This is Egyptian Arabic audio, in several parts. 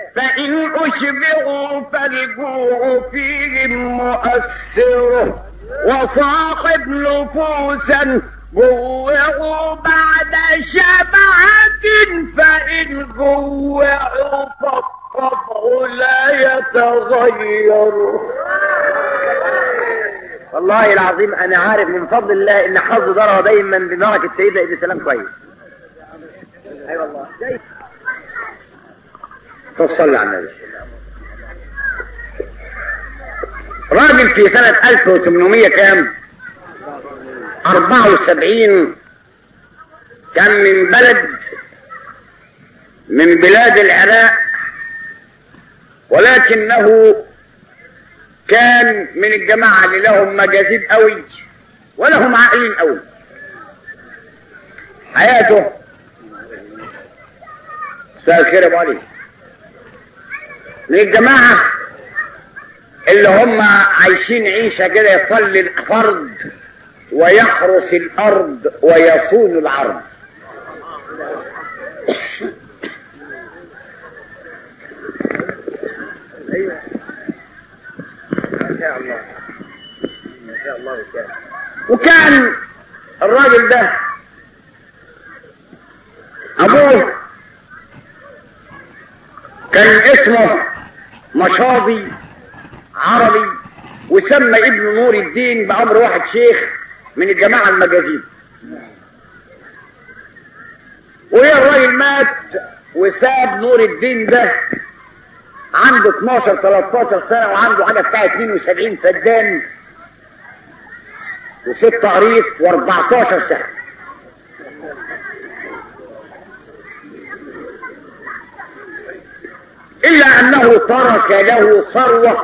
فإن أشبعوا فالجوع فيهم مؤثر وصاحب نفوسا جوعوا بعد شبعة فإن جوعوا فالطبع لا يتغير والله العظيم انا عارف من فضل الله ان حظ ضرب دايما ببركه سيدنا ابن سلام كويس اي أيوة والله تصلي على النبي راجل في سنة 1800 كام 74 كان من بلد من بلاد العراق ولكنه كان من الجماعة اللي لهم مجاذيب قوي ولهم عاقلين قوي حياته مساء الخير يا ابو علي من الجماعة اللي هم عايشين عيشة كده يصلي الفرد ويحرس الأرض ويصون العرض ايوه ما شاء الله ما شاء الله وكان وكان الراجل ده أبوه كان اسمه مشاضي عربي وسمى ابن نور الدين بأمر واحد شيخ من الجماعة المجازين ويا الراجل مات وساب نور الدين ده عنده 12 13 سنة وعنده حاجة بتاع 72 فدان وست قريط و14 سنة إلا أنه ترك له ثروة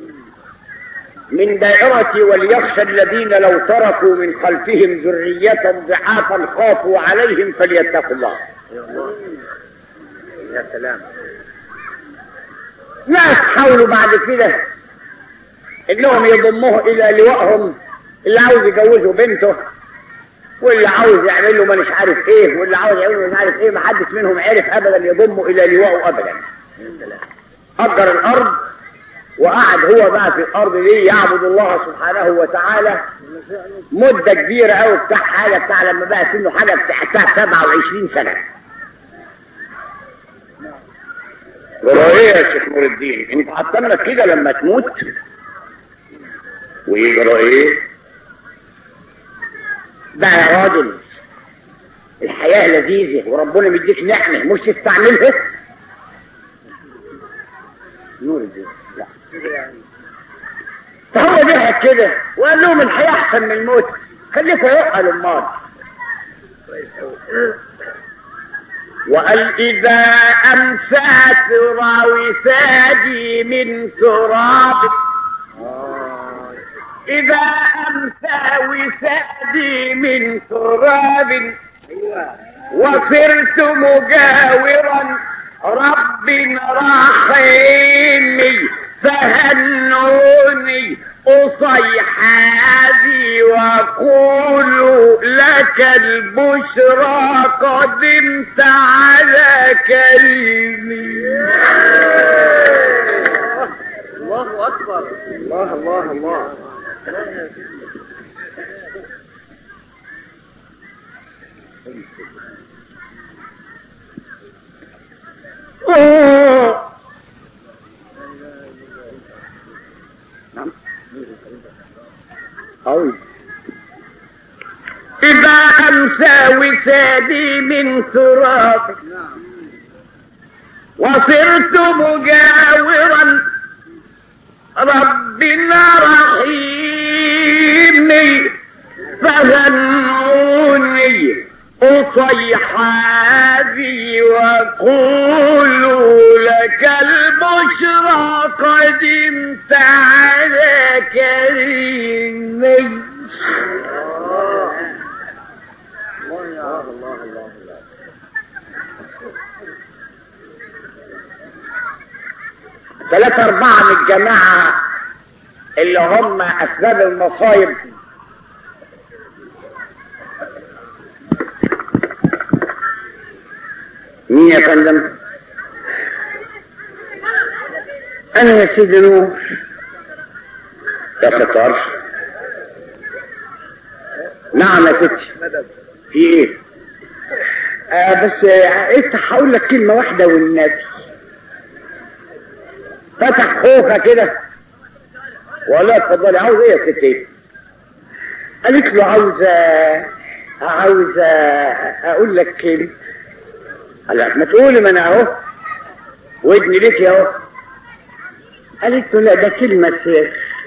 من دائرة وليخشى الذين لو تركوا من خلفهم ذرية ضعافا خافوا عليهم فليتقوا الله يا سلام ناس حاولوا بعد كده انهم يضموه الى لوائهم اللي عاوز يجوزه بنته واللي عاوز يعمل له مانيش عارف ايه واللي عاوز يعمل له مش عارف ايه ما حدش منهم عرف ابدا يضمه الى لوائه ابدا يا سلام اجر الارض وقعد هو بقى في الارض دي يعبد الله سبحانه وتعالى مده كبيره قوي بتاع حاجه بتاع لما بقى سنه حاجه بتاع بتاع 27 سنه قالوا ايه يا شيخ نور الدين انت هتستنى كده لما تموت ويجرى ايه ده يا راجل الحياة لذيذة وربنا مديك نعمة مش تستعملها نور الدين لا فهو ضحك كده وقال لهم الحياة أحسن من الموت خليكوا يقل الماضي وقال إذا أمسى ثرى وسادي من تراب إذا أمسى وسادي من تراب وصرت مجاورا رب رحيم فهنوني أصيحاتي وقولوا لك البشرى قدمت على كريمي الله اكبر الله الله الله قوي إذا أمسى وسادي من تراب وصرت مجاورا ربنا رحيم فهنوني أصيح هذه وقولوا لك البشرى قدمت على كريمي الله الله الله الله ثلاثة أربعة من الجماعة اللي هم أسباب المصايب مين يا فندم؟ انا يا سيدي نور يا ستار نعم يا ستي في ايه آه بس آه انت هقول لك كلمة واحدة والنبي فتح خوخة كده ولا اتفضلي عاوز ايه يا ستي قالت له عاوزة عاوزة اقول لك كلمة قال ما تقولي ما انا اهو ودني ليك اهو قالت له لا ده كلمة سر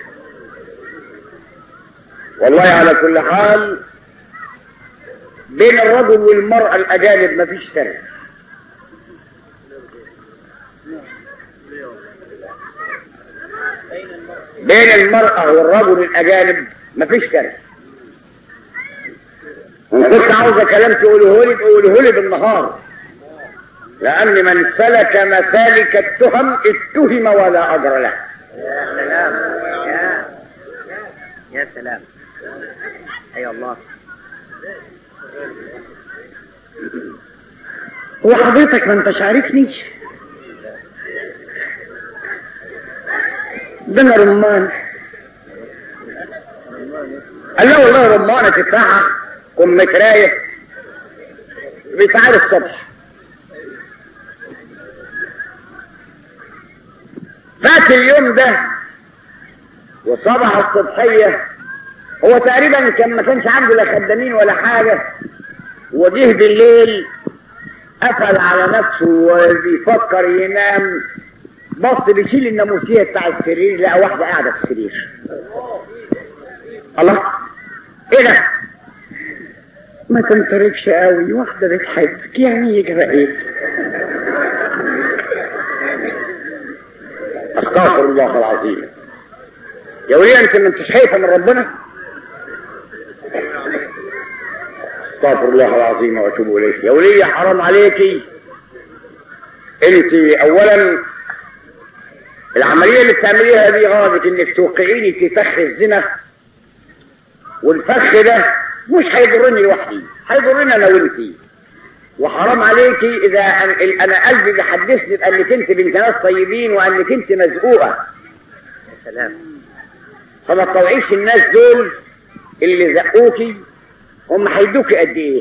والله على كل حال بين الرجل والمرأة الأجانب مفيش سر بين المرأة والرجل الأجانب مفيش سر إن كنت عاوزة كلام تقوله لي تقوله لي بالنهار لأن من سلك مسالك التهم اتهم ولا أجر له يا سلام يا يا سلام اي الله هو حضرتك ما انتش عارفني ده انا رمان قال له والله رمانة تفاحة كم متراية بتعال الصبح فات اليوم ده وصبح الصبحية هو تقريبا كان ما كانش عنده لا خدامين ولا حاجة وجه بالليل قفل على نفسه وبيفكر ينام بص بيشيل الناموسية بتاع السرير لقى واحدة قاعدة في السرير الله ايه ده ما تنطرقش قوي واحدة بتحبك يعني يجرى ايه استغفر الله العظيم يا وليه انت ما انتش خايفه من ربنا استغفر الله العظيم واتوب اليه يا وليه حرام عليكي انت اولا العمليه اللي بتعمليها دي غلط انك توقعيني في فخ الزنا والفخ ده مش هيضرني لوحدي هيضرني انا وانتي وحرام عليكي اذا أن- انا قلبي بيحدثني بانك انت بنت ناس طيبين وانك انت مزقوقه يا سلام فما تطوعيش الناس دول اللي زقوكي هم هيدوكي قد ايه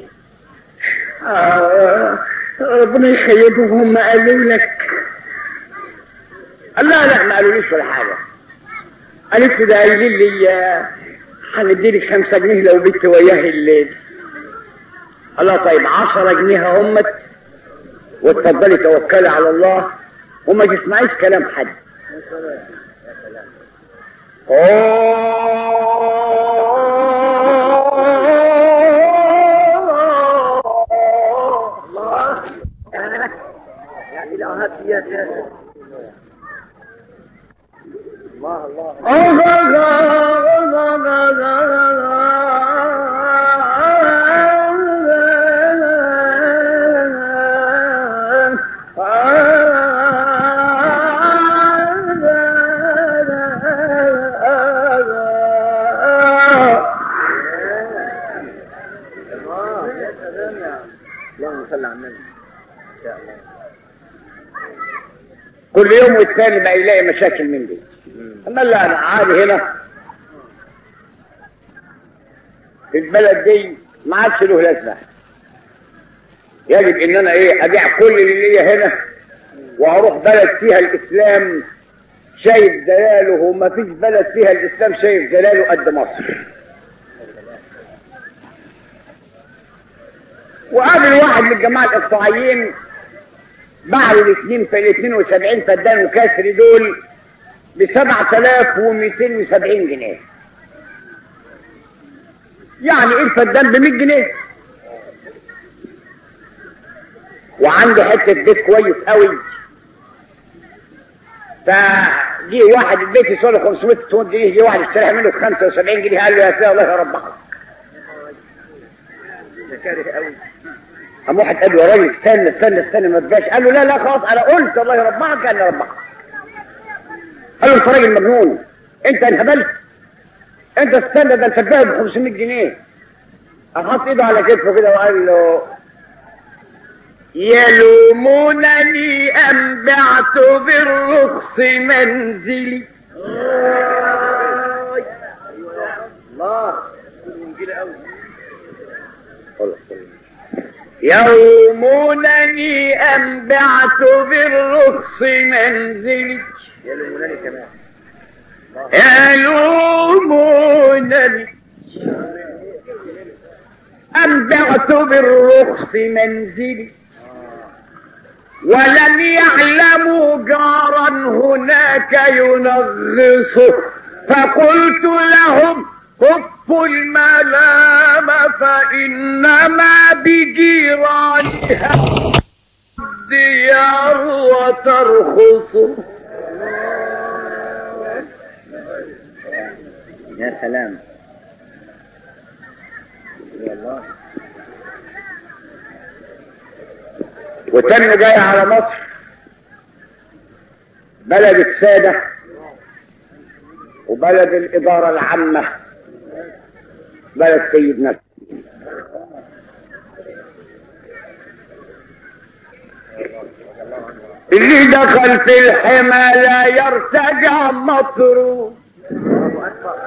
آه ربنا يخيبهم هم قالوا لك قال لا لا ما قالوليش ولا حاجه قالت له ده قايلين لي آه، هنديلك خمسة جنيه لو بنت وياه الليل قال لها طيب 10 جنيه همت واتفضلي توكلي على الله وما تسمعيش كلام حد يا الهات يا سلام الله الله اللهم صل على النبي ان شاء الله كل يوم والتاني بقى يلاقي مشاكل من دي اما لا انا عادي هنا في البلد دي ما عادش له لازمه يجب ان انا ايه ابيع كل اللي ليا هنا واروح بلد فيها الاسلام شايف دلاله وما فيش بلد فيها الاسلام شايف دلاله قد مصر وقابل واحد من الجماعه الاقطاعيين باعوا الاثنين في ال 72 فدان وكسري دول ب 7270 جنيه يعني ايه الفدان ب 100 جنيه وعنده حته بيت كويس قوي فجي واحد البيت يسوى 500 600 جنيه جه واحد اشتراها منه ب 75 جنيه قال له يا سيدي الله يربحك ده كاره قوي قام واحد قال له يا راجل استنى استنى استنى ما تبقاش قال له لا لا خلاص انا قلت الله يربحك قال لي ربحك قال له انت راجل مجنون انت انهبلت انت استنى ده انت تبيع ب 500 جنيه قام حط ايده على كتفه كده وقال له يلومونني أم بعت بالرخص منزلي الله انجيل قوي يومونني أم بعت بالرخص منزلي يا لموناني كمان يلومونني أم بعت بالرخص منزلي ولم يعلموا جارا هناك ينغصه فقلت لهم كفوا الملام فإنما بجيرانها الديار وترخص يا سلام يا الله وتم جاي على مصر بلد السادة وبلد الإدارة العامة بلد سيدنا اللي دخل في الحمى لا يرتجع مطرود الله اكبر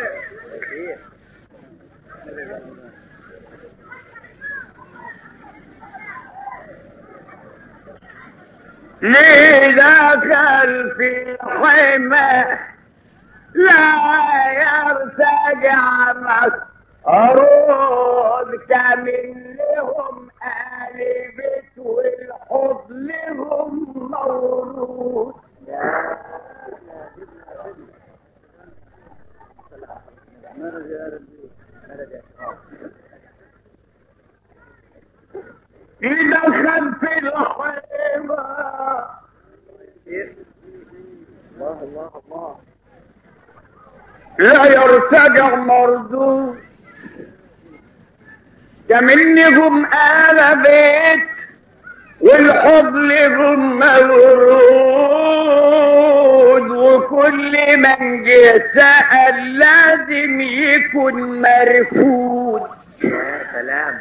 ليه دخل في الحمى لا يرتجع مسعود كامل لهم آلبت والحب لهم مورود يدخل في الحمى الله الله الله لا يرتجع مردود كمنهم آل بيت والحب لهم مورود وكل من جه سأل لازم يكون مرفوض يا سلام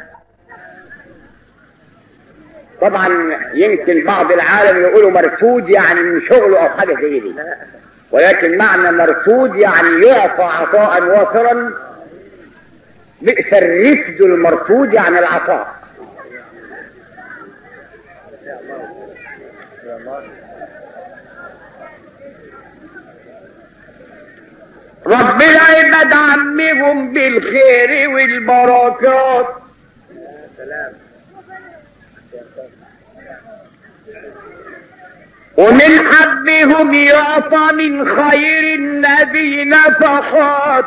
طبعا يمكن بعض العالم يقولوا مرفوض يعني من شغله او حاجه زي دي ولكن معنى مرفوض يعني يعطى عطاء وافرا بئس الرفد المرفوض يعني العطاء يا الله ربنا يبعد عمهم بالخير والبركات يا سلام ومن حبهم يعطى من خير النبي نفحات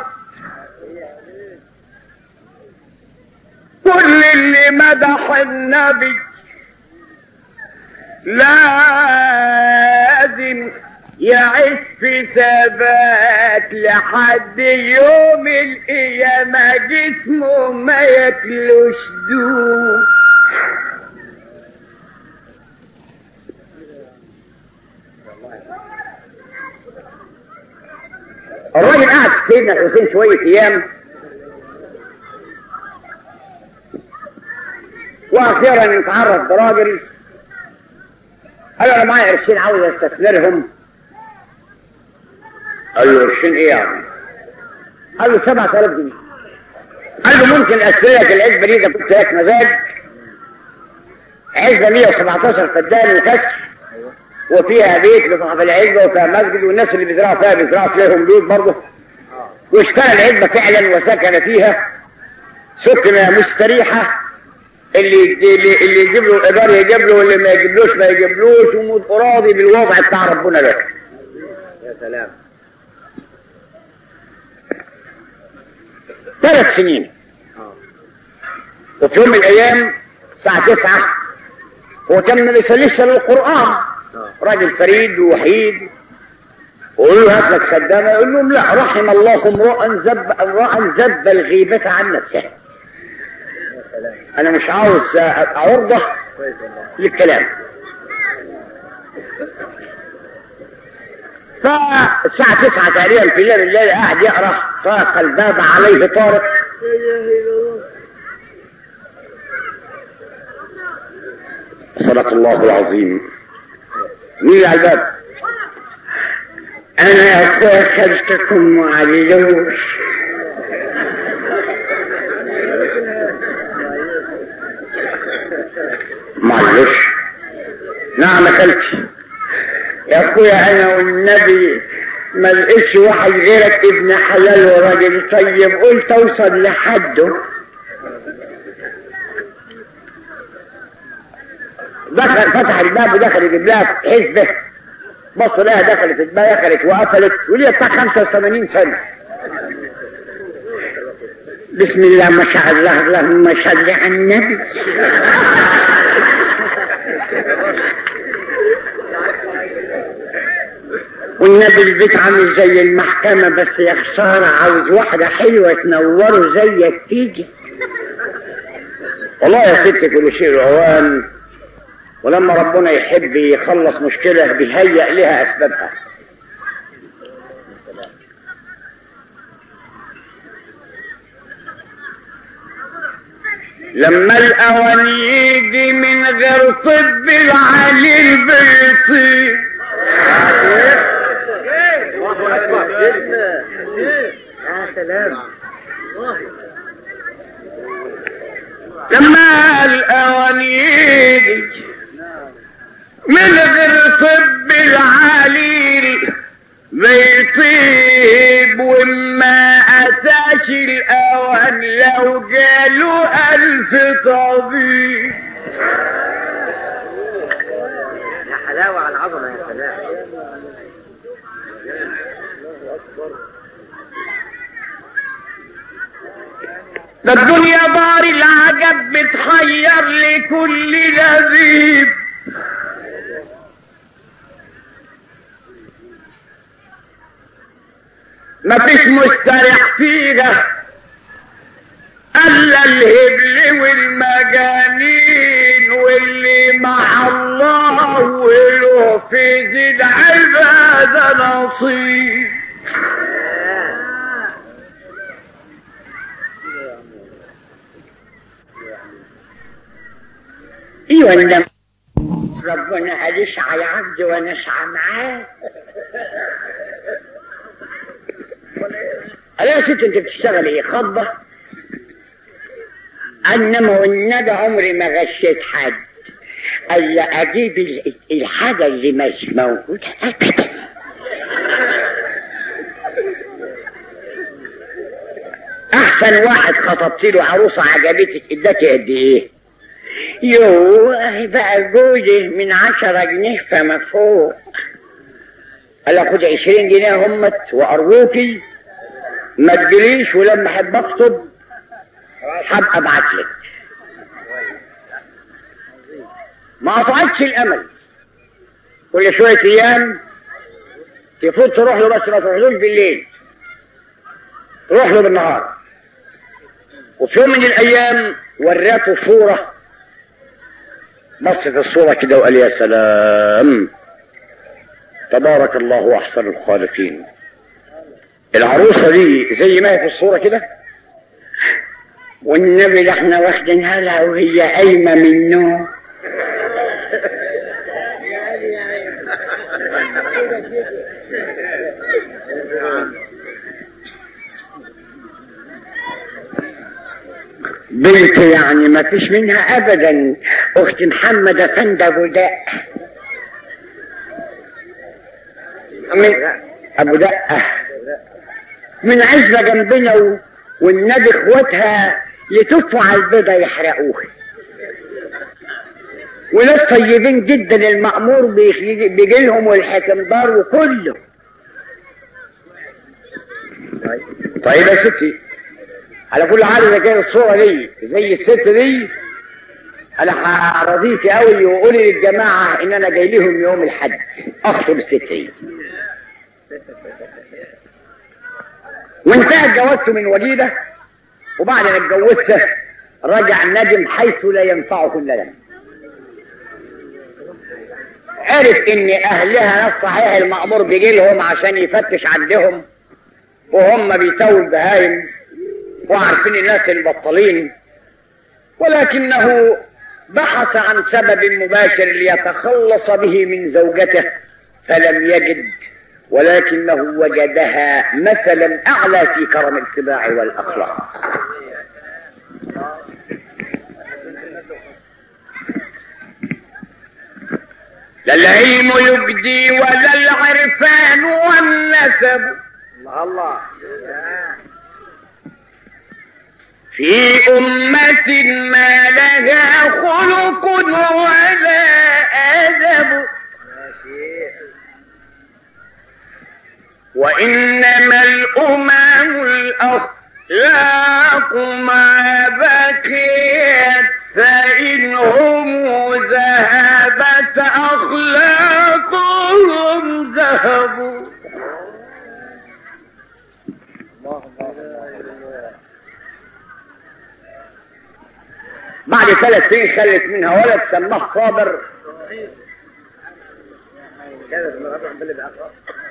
كل اللي مدح النبي لازم يعيش في ثبات لحد يوم القيامة جسمه ما ياكلوش دوب الراجل قعد في سيدنا الحسين شوية أيام وأخيرا يتعرف براجل قال له أنا معايا قرشين عاوز أستثمرهم قال له قرشين إيه يعني؟ قال له 7000 جنيه قال له ممكن أشتري لك العزبة دي إذا كنت لك مزاج عزبة 117 فدان وكسر وفيها بيت لصاحب العزبة وفيها مسجد والناس اللي بيزرعوا فيها بيزرعوا فيهم بيوت برضه واشترى العزبة فعلا وسكن فيها سكن مستريحة اللي اللي, اللي يجيب له الإيجار يجيب له واللي ما يجيبلوش ما يجيبلوش وراضي بالوضع بتاع ربنا ده يا سلام ثلاث سنين وفي يوم من الأيام الساعة 9 هو كان ما بيصليش للقرآن راجل فريد ووحيد ويقول له هات لك خدامه يقول لهم لا رحم الله امرأ زب امرأ زب الغيبة عن نفسه يا سلام انا مش عاوز ابقى عرضة كويس والله للكلام فالساعة 9 تقريبا في الليل الليل قاعد يقرا طرق الباب عليه طارق صدق الله العظيم مين اللي على الباب انا يا اخويا خدتكم معلوش معلش نعم اكلتي يا اخويا انا والنبي ما لقيتش واحد غيرك ابن حلال وراجل طيب قلت اوصل لحده دخل فتح الباب ودخل يجيب لها حزبه بص لها دخلت الباب دخلت وقفلت وليه بتاع 85 سنه بسم الله ما شاء الله اللهم صل على النبي والنبي البيت عامل زي المحكمة بس يا خسارة عاوز واحدة حلوة تنوره زيك تيجي والله يا ستي كل شيء روان ولما ربنا يحب يخلص مشكلة بيهيأ لها أسبابها لما الأوان يجي من غير طب العليل بيصيب يا سلام لما الأوان يجي من غير طب العليل بيطيب وما أتاش الأوان لو قالوا ألف طبيب يا حلاوة على العظمة يا سلام ده الدنيا دار العجب بتخير لكل لذيذ مفيش مستريح فيها الا الهبل والمجانين واللي مع الله وله في ذي العباده نصيب ايوه النبي ربنا قالش على عبد ونسعى معاه قال يا ست انت بتشتغل ايه خضه انما والنبي عمري ما غشيت حد الا اجيب ال- الحاجه اللي مش موجوده ابدا احسن واحد خطبت له عروسه عجبتك اداكي قد ايه يوه بقى جوزي من عشرة جنيه فما فوق قال لك خد عشرين جنيه همت وأرجوكي ما تجريش ولما احب اخطب هبقى ابعت لك ما قطعتش الامل كل شويه ايام تفوت تروح له بس ما تروحلوش بالليل تروح له بالنهار وفي يوم من الايام وراته صوره بص في الصورة كده وقال يا سلام تبارك الله أحسن الخالقين العروسة دي زي ما هي في الصورة كده والنبي ده احنا واخدينها لها وهي قايمة من النوم بنت يعني ما فيش منها ابدا اخت محمد افندى ابو دق من ابو دقه من عزبه جنبنا و... والنبي اخواتها يتفوا على البيضه يحرقوها وناس طيبين جدا المأمور بيجي بيجي لهم والحكمدار وكله طيب يا ستي على كل حال اذا كانت الصوره دي زي الست دي انا هرضيكي قوي وقولي للجماعه ان انا جاي لهم يوم الحد اخطب الست دي وانتهى جوازته من وليده وبعد ما اتجوزته رجع الندم حيث لا ينفعه الندم عرف ان اهلها ناس صحيح المأمور بيجي لهم عشان يفتش عندهم وهم بيسووا البهايم وعارفين الناس البطالين ولكنه بحث عن سبب مباشر ليتخلص به من زوجته فلم يجد ولكنه وجدها مثلا اعلى في كرم الاتباع والاخلاق لا العلم يبدي ولا العرفان والنسب الله الله في أمة ما لها خلق ولا أدب وإنما الأمم الأخلاق ما بقيت فإنهم ذهبت أخلاقهم ذهبوا بعد ثلاث سنين خلت منها ولد سماه صابر كانت من ربع بلد أخر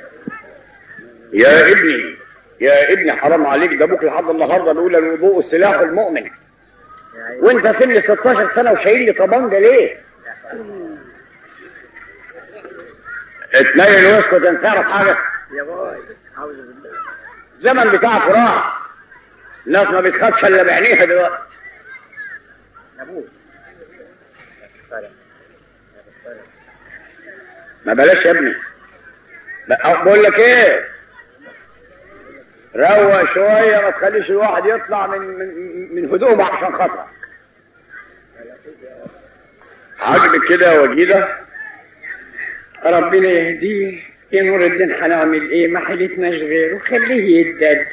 يا ابني يا ابني حرام عليك ده ابوك لحد النهارده بيقول الوضوء سلاح المؤمن وانت سن 16 سنه وشايل لي طبنجه ليه؟ اتنين واسكت انت تعرف حاجه يا باي عاوز بالله الزمن بتاعك راح الناس ما بتخافش الا بعينيها دلوقتي يا ابوي ما بلاش يا ابني لا، بقول لك ايه روق شويه ما تخليش الواحد يطلع من من, من هدومه عشان خاطرك عاجبك كده يا وجيده ربنا يهديه يا نور الدين هنعمل ايه ما حيلتناش غيره خليه يدد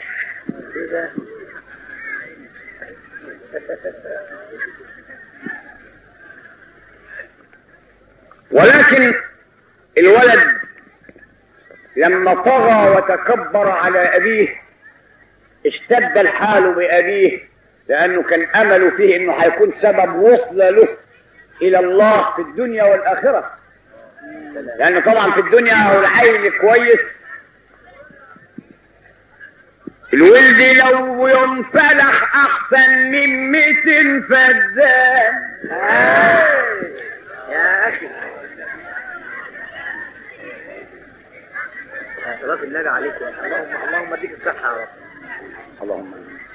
ولكن الولد لما طغى وتكبر على أبيه اشتد الحال بأبيه لأنه كان أمله فيه أنه هيكون سبب وصل له إلى الله في الدنيا والآخرة لأن طبعا في الدنيا هو العيل كويس الولد لو ينفلح أحسن من مئة فدان يا أخي يا صلاة النبي عليكم اللهم اللهم اديك الصحة يا رب اللهم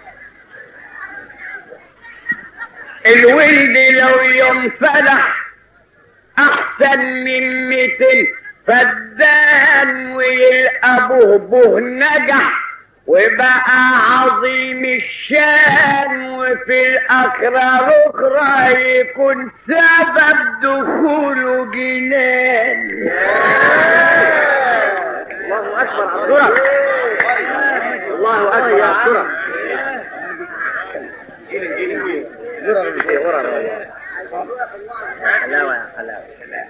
الولد لو ينفلح احسن من مئتين فدان والابوه به نجح وبقى عظيم الشان وفي الاخرى الاخرى يكون سبب دخوله جنان الله أكبر عبد الله أكبر يا عبد حلاوة يا حلاوة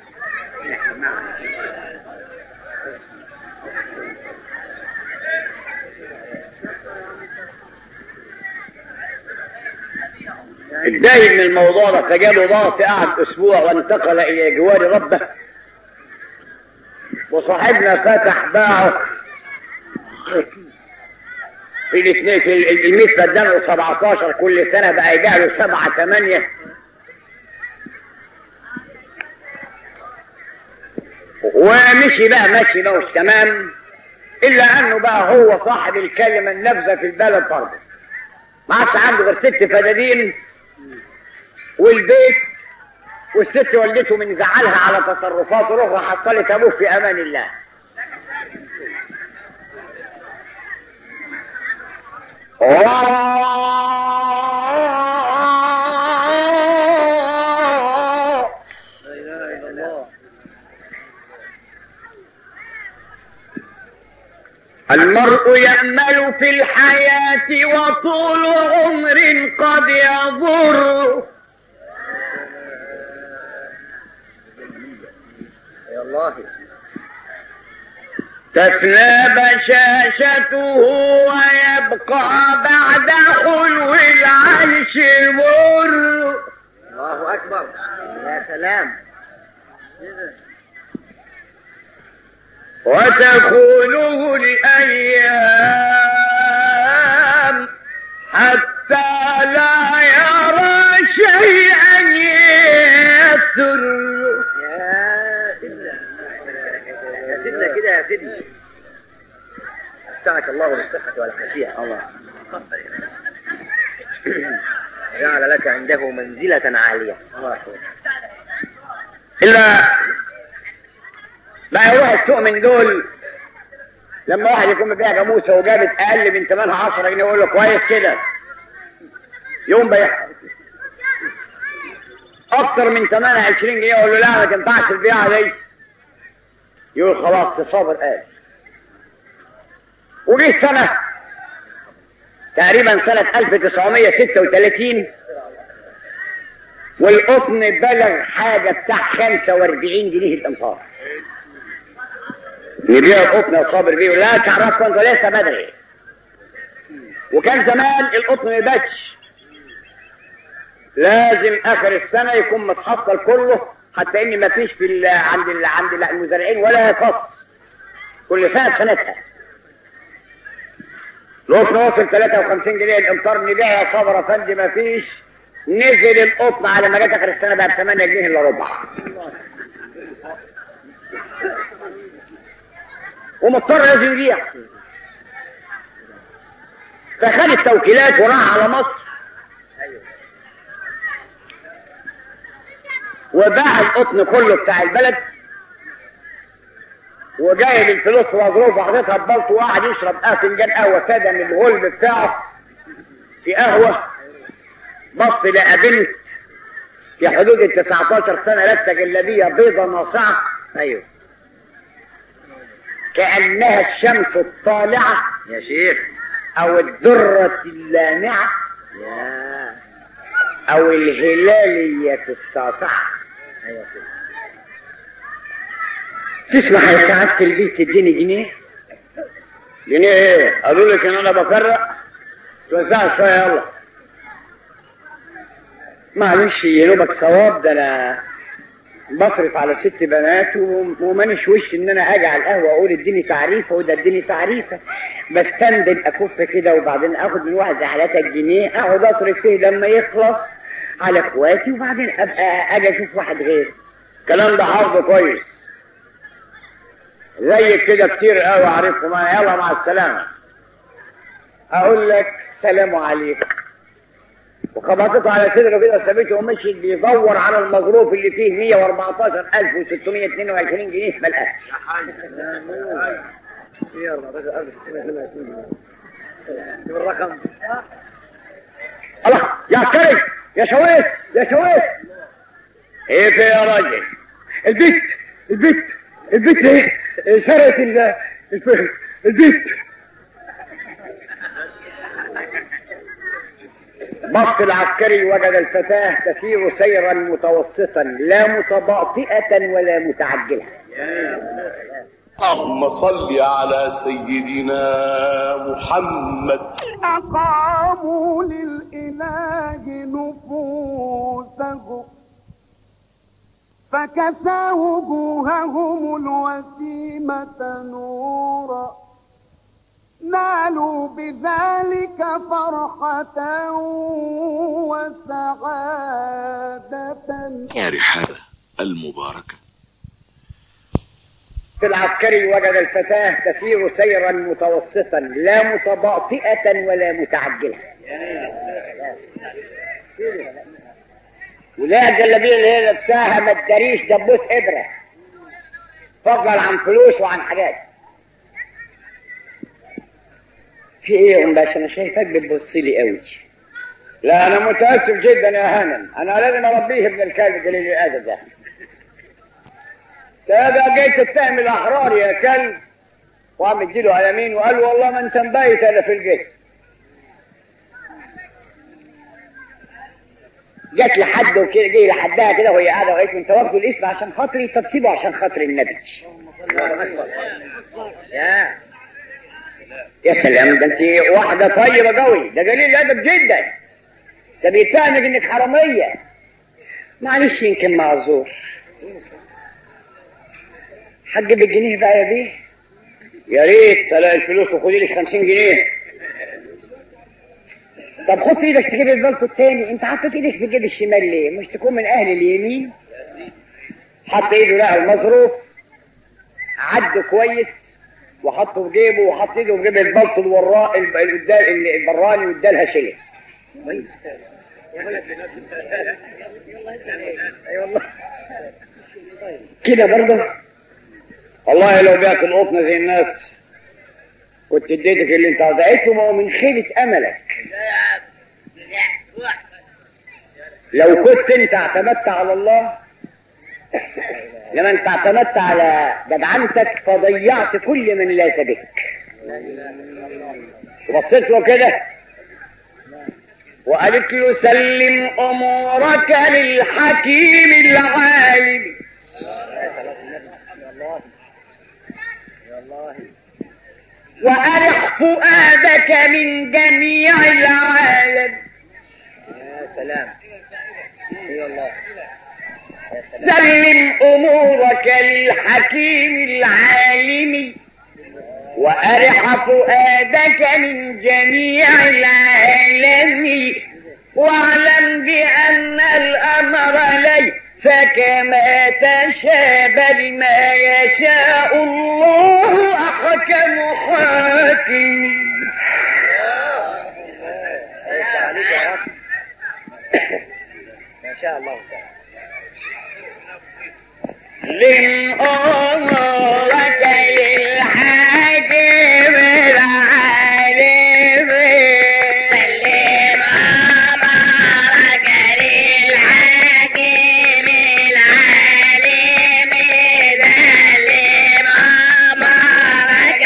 اتضايق من الموضوع ده فجاله ضغط قعد اسبوع وانتقل الى جوار ربه وصاحبنا فتح باعه في الاثنين في ال- الميت فدان 17 كل سنه بقى يجي له 7 8 ومشي بقى ماشي بقى مش تمام الا انه بقى هو صاحب الكلمه النافذه في البلد برضه ما عادش عنده غير ست فدادين والبيت والست والدته من زعلها على تصرفاته الاخرى حصلت ابوه في امان الله لا إله إلا الله المرء يأمل في الحياة وطول عمر قد يضر يا الله تفنى بشاشته ويبقى بعد حلو العيش المر الله أكبر يا سلام وتخونه الأيام حتى لا يرى شيئا السر يا سيدنا يا سيدنا كده يا سيدنا متعك الله بالصحة والعافية الله جعل لك عنده منزلة عالية الله يحفظك إلا بقى يروح السوق من دول لما واحد يكون بيبيع جاموسه وجابت اقل من ثمنها 10 جنيه يقول له كويس كده يوم بيعها اكتر من ثمنها 20 جنيه يقول له لا ما تنفعش البيعه دي يقول خلاص تصابر قال وجه سنه تقريبا سنه 1936 والقطن بلغ حاجه بتاع 45 جنيه الامطار نبيع القطن يا صابر بيه لا تعرفكم انتوا لسه بدري وكان زمان القطن ما يباتش لازم اخر السنه يكون متحصل كله حتى ان ما فيش في ال- عند ال- عند ال- المزارعين ولا فصل كل سنه سنتها القطن وصل 53 جنيه الامطار نبيع يا صابر افندي ما فيش نزل القطن على ما جت اخر السنه بقى ب 8 جنيه الا ربع ومضطر لازم يبيع فخد التوكيلات وراح على مصر وباع القطن كله بتاع البلد وجايب الفلوس وظروف وحاططها في بلطو وقعد يشرب آه فنجان قهوه ساده من الغلب بتاعه في قهوه بص لقى بنت في حدود ال 19 سنه لابسه جلابيه بيضه ناصعه ايوه كأنها الشمس الطالعة يا شيخ أو الذرة اللامعة يا أو الهلالية الساطعة ايوه كده تسمح يا سعادة البيت تديني جنيه؟ جنيه ايه؟ قالوا لك ان انا بفرق؟ توزعها شوية يلا معلش ينوبك ثواب ده انا بصرف على ست بنات وم- ومانيش وش ان انا اجي على القهوه اقول اديني تعريفه وده اديني تعريفه بستندل اكف كده وبعدين اخد من واحد زي حالاتك جنيه اقعد اصرف فيه لما يخلص على اخواتي وبعدين ابقى اجي اشوف واحد غيره الكلام ده حافظه كويس زيك كده كتير قوي عارفكم أنا. يلا مع السلامه اقول لك سلام عليكم وخبطته على صدره كده سابته ومشي بيدور على المظروف اللي فيه 114622 جنيه ما لقاش الرقم الله يا عسكري يا شويت يا شويت ايه في يا راجل البيت البيت البيت ايه سرقت ال- الف- البيت بص العسكري وجد الفتاة تسير سيرا متوسطا لا متباطئة ولا متعجلة اللهم صل على سيدنا محمد أقاموا للإله نفوسهم فكسى وجوههم الوسيمة نورا نالوا بذلك فرحة وسعادة رحابة المباركة في العسكري وجد الفتاة تسير سيرا متوسطا لا متباطئة ولا متعجلة ولا الجلابية اللي هي لابساها ما تداريش دبوس إبرة فضلا عن فلوس وعن حاجات في ايه يا ام باشا انا شايفك بتبص لي قوي لا انا متاسف جدا يا هانم انا لازم اربيه ابن الكلب قليل الادب ده ده جاي تتهم الاحرار يا كلب وعم اديله على يمين وقال والله ما انت مبيت انا في الجسم جت لحد وكده جه لحدها كده وهي قاعده وقالت له انت واخده الاسم عشان خاطري طب سيبه عشان خاطر النبي يا يا سلام ده انت واحده طيبه قوي ده قليل الادب جدا ده بيتهمك انك حراميه معلش يمكن معذور حج بالجنيه بقى يا بيه يا ريت تلاقي الفلوس وخدي لي 50 جنيه طب خد في ايدك تجيب البلطو التاني انت حاطط ايدك في الجيب الشمال ليه مش تكون من اهل اليمين حط ايده لقى المصروف عد كويس وحطه في جيبه وحط ايده في جيب البلط الوراء الب- الدا- البراني وادالها شيء اي والله كده برضه والله لو بياكل قطن زي الناس كنت اديتك اللي انت وضعته ما هو من خيبة املك لو كنت انت اعتمدت على الله لما انت اعتمدت على جدعنتك فضيعت كل من لا بك وبصيت له كده وقالت له سلم امورك للحكيم العالم وارح فؤادك من جميع العالم يا سلام اي الله سلم امورك للحكيم العالم وارح فؤادك من جميع العالم واعلم بان الامر ليس كما تشاء بل ما يشاء الله احكم حاكم ايش عليك يا رب ما شاء الله تعالى لأمرك للحاكم العالم سلم أمرك للحاكم العالم سلم أمرك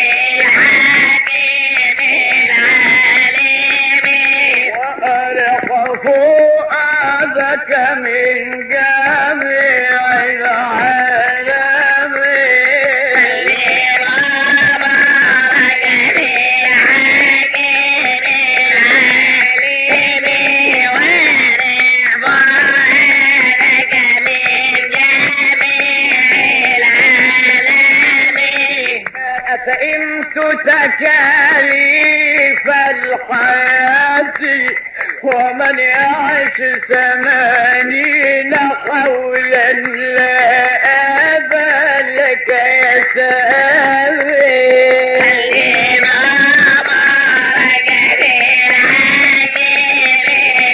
للحاكم العالم وأرق فؤادك من جميع العالم سلم أمرك للحاكم العالم وارق فؤادك من جميع العالم أفئمت تكاليف الحياة ومن يعش ثمانين حولا لا أبا لك يسامي سلم أمرك للحاكم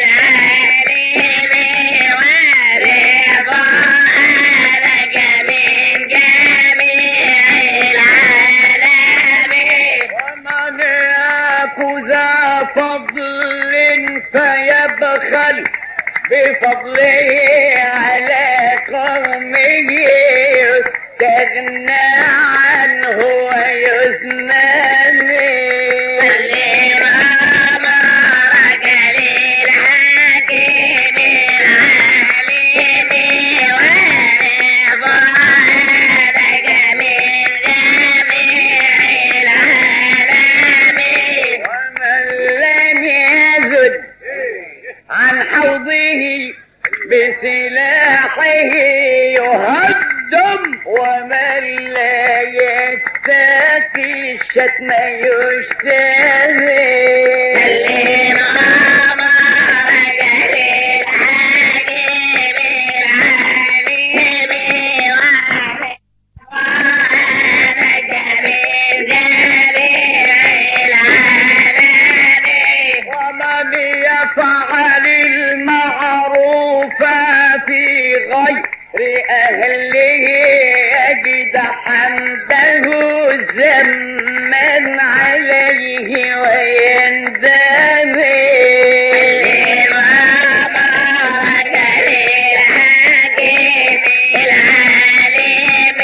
العليم ورضا لك من جميع العالم ومن يأخذ فضل فيبخل بفضله على قومه يستغنى عنه ويثنى سلم أمرك للحاكم العليم ورضا لك من جميع العالم ومن لم يزد عن حوضه بسلاحه يهدم ومن لا يتقي الشتم يشتهي سلم أمرك للحاكم العليم وعليك من جميع العالم ومن يفعل المعروف في غير أهله يجد حمده زما عليه ويندمي أمرك للحاكم العليم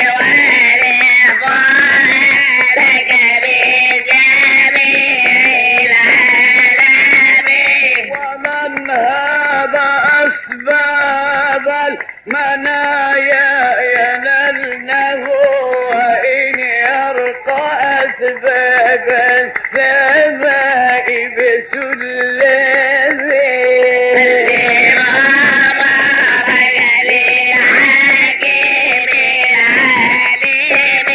ورضا لك بجميع العالم ومن هذا أسباب المنايا ينلنه وإن يرقى أسباب السماء بسلمه سلم أمرك للحاكم العليم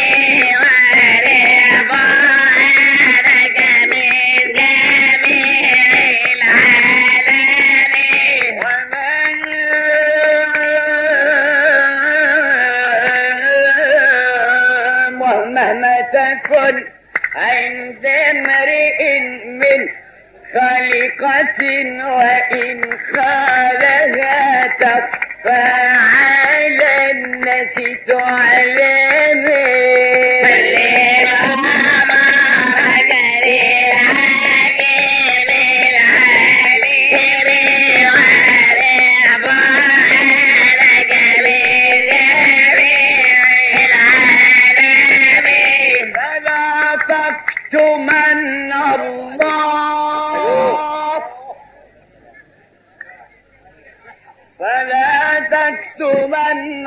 ورضا لك من جميع العالم ومن عند امرئ من خلقة وإن خالها تخفى على الناس فلا تكتمن الله فلا تكتمن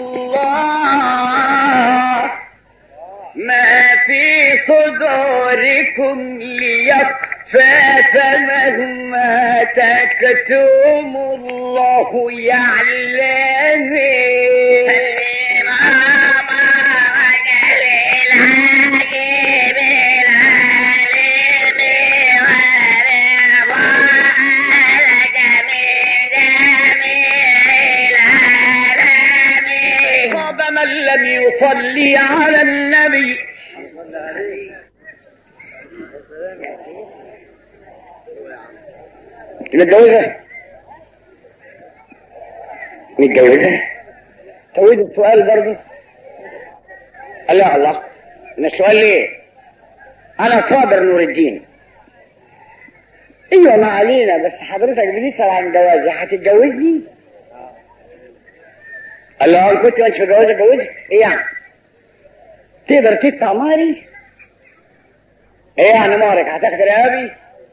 الله ما في صدوركم ليخفى فمهما تكتم الله يعلم طاب من لم يصلي على النبي متجوزة؟ متجوزة؟ تويد السؤال برضه قال لا الله من السؤال ليه؟ أنا صابر نور الدين ايوه ما علينا بس حضرتك بتسأل عن جوازي هتتجوزني؟ قال له أنا كنت مش متجوز اتجوزك ايه يعني؟ تقدر تدفع مهري؟ ايه يعني مهرك هتاخد رقابي؟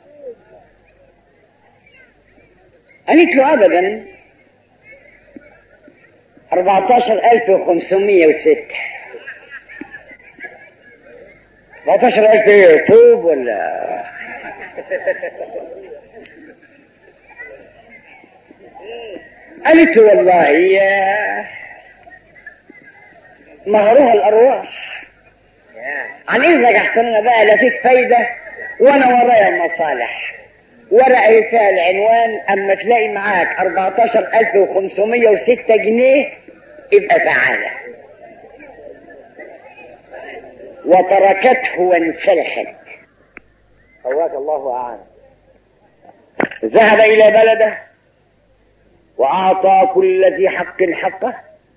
قالت له ابدا 14506 14000 ايه طوب ولا قالت له والله يا مهرها الارواح عن اذنك احسن انا بقى لا فيك فايده وانا ورايا المصالح ورقه فيها العنوان اما تلاقي معاك 14506 جنيه يبقى تعالى وتركته وانسلخت قواك الله أعان ذهب الى بلده واعطى كل ذي حق حقه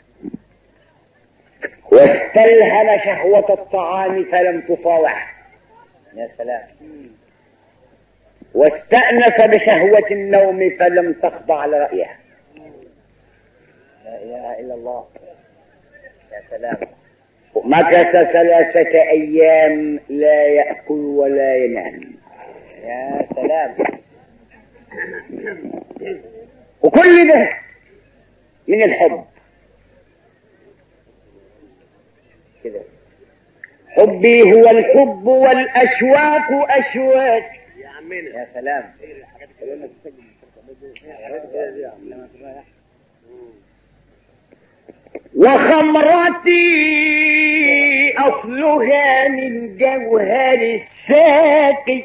واستلهم شهوة الطعام فلم تطاوعه يا سلام واستأنس بشهوة النوم فلم تخضع لرأيها لا إله إلا الله يا سلام مكث ثلاثة أيام لا يأكل ولا ينام يا سلام وكل ده من الحب كده حبي هو الحب والأشواق أشواق يا سلام وخمرتي أصلها من جوهر الساقي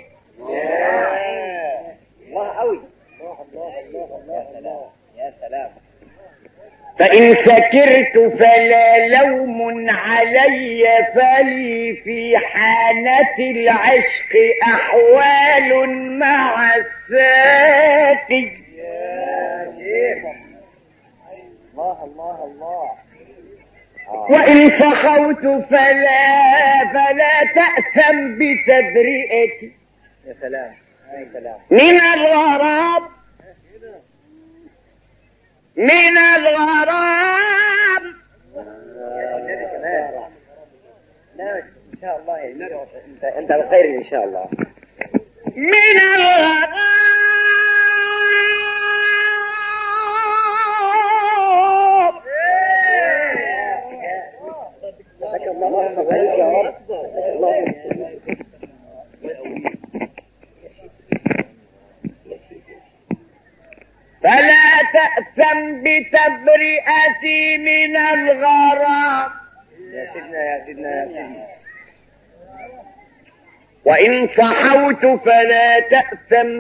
الله قوي يا سلام يا سلام فإن سكرت فلا لوم علي فلي في حانة العشق أحوال مع الساقي يا شيخ الله الله الله وإن سخوت فلا فلا تأثم بتبرئتي يا سلام يا سلام من الغرام من الغرام والنبي كمان لا ان شاء الله يا النبي انت انت بخير ان شاء الله من الغرام لك الله اكبر يا رب الله فلا تأثم بتبرئتي من الغرام يا سيدنا يا سيدنا يا سيدنا وإن صحوت فلا تأثم